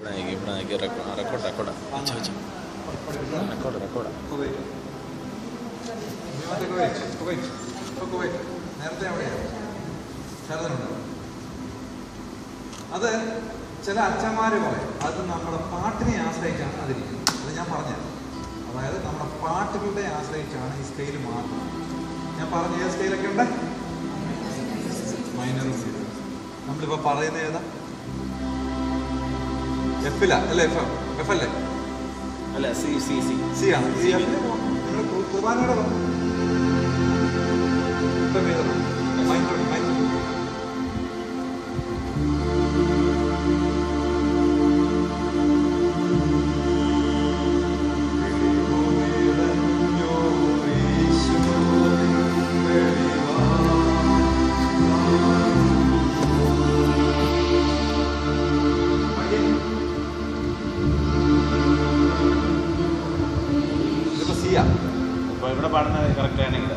ഇവിടെ നോക്കി record record വെച്ചോ വെച്ചോ റെക്കോർഡ് റെക്കോർഡ് കുവൈറ്റ് വിമാനത്തെ കുവൈറ്റ് കുവൈറ്റ് ഇപ്പോൾ കുവൈറ്റ് നേരത്തെ എവിടെയാണ് ശരതനുണ്ട് അത് ചില അച്ഛന്മാർ പറയും അത് നമ്മുടെ പാട്ടിനെ ആശ്രയിച്ചാണ് അതിരിക്കുന്നത് അത് ഞാൻ പറഞ്ഞത് അതായത് നമ്മുടെ പാട്ടുകളുടെ ആശ്രയിച്ചാണ് ഈ സ്കെയിൽ മാറുന്നത് ഞാൻ പറഞ്ഞ ഏത് സ്കെയിലൊക്കെ ഉണ്ട് മൈനർ നമ്മളിപ്പോൾ പറയുന്നത് ഏതാ എഫില അല്ലേ എഫ് എഫ് അല്ലേ അല്ല സി സി സി സി ആണ് ഈ എഫിന്റെ നിങ്ങൾ കുർബാനയുടെ പറഞ്ഞു ഇപ്പം ഏതാണ് മൈനർ മൈനർ ഇതിപ്പോ സിയാ അപ്പോൾ ഇവിടെ പാടുന്നത് കറക്റ്റ് ആണെങ്കിൽ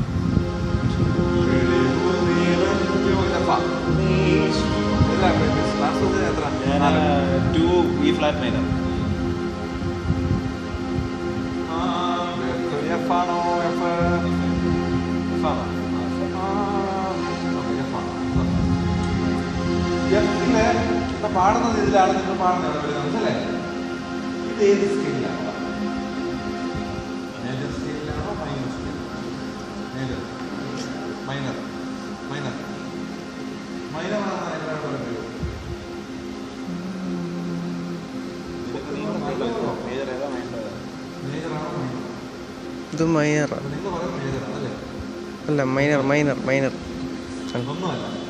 ഞാൻ ടു ഇ ഫ്ലാറ്റ് മൈനർ എഫാണോ എഫ് എഫാണോ എഫില് ഇപ്പൊ പാടുന്നത് ഇതിലാണ് നിങ്ങൾ പാടുന്നത് ഇവിടെ വരുന്നത് അല്ലേ ഇത് ഏത് സ്കെയിലാണ് മേജർ സ്കെയിലാണോ minor scale major minor minor minor ആണ് എല്ലാവരും പറയുന്നത് മേജർ ഏതാ വേണ്ടത് മേജർ ആണോ മൈനർ ഇത് മൈനറാണ് നിങ്ങൾ പറയുന്നത് മേജർ ആണല്ലേ അല്ല മൈനർ മൈനർ മൈനർ ഒന്നുമല്ല